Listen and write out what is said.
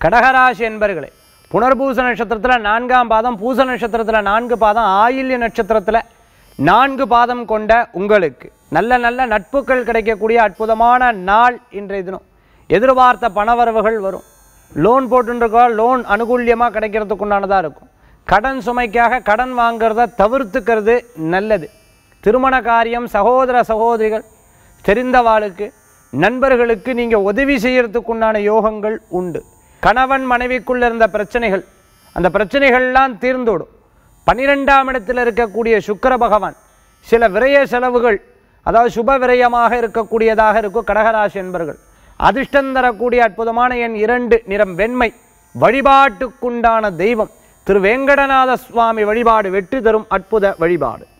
கடகராசி என்பர்களே புனர்பூச நட்சத்திரத்தில் நான்காம் பாதம் பூச நட்சத்திரத்தில் நான்கு பாதம் ஆயில்ய நட்சத்திரத்தில் நான்கு பாதம் கொண்ட உங்களுக்கு நல்ல நல்ல நட்புகள் கிடைக்கக்கூடிய அற்புதமான நாள் இன்றைய தினம் எதிர்பார்த்த பணவரவுகள் வரும் லோன் போட்டுருக்கோ லோன் அனுகூல்யமாக கிடைக்கிறதுக்கு உண்டானதாக இருக்கும் கடன் சுமைக்காக கடன் வாங்குறத தவிர்த்துக்கிறது நல்லது திருமண காரியம் சகோதர சகோதரிகள் தெரிந்தவாளுக்கு நண்பர்களுக்கு நீங்கள் உதவி செய்யறதுக்கு உண்டான யோகங்கள் உண்டு கணவன் மனைவிக்குள்ள இருந்த பிரச்சனைகள் அந்த பிரச்சனைகள்லாம் தீர்ந்துவிடும் பன்னிரெண்டாம் இடத்தில் இருக்கக்கூடிய சுக்கிர பகவான் சில விரய செலவுகள் அதாவது சுப விரயமாக இருக்கக்கூடியதாக இருக்கும் கடகராசி என்பர்கள் அதிர்ஷ்டம் தரக்கூடிய அற்புதமான எண் இரண்டு நிறம் வெண்மை வழிபாட்டுக்குண்டான தெய்வம் திரு வேங்கடநாத சுவாமி வழிபாடு வெற்றி தரும் அற்புத வழிபாடு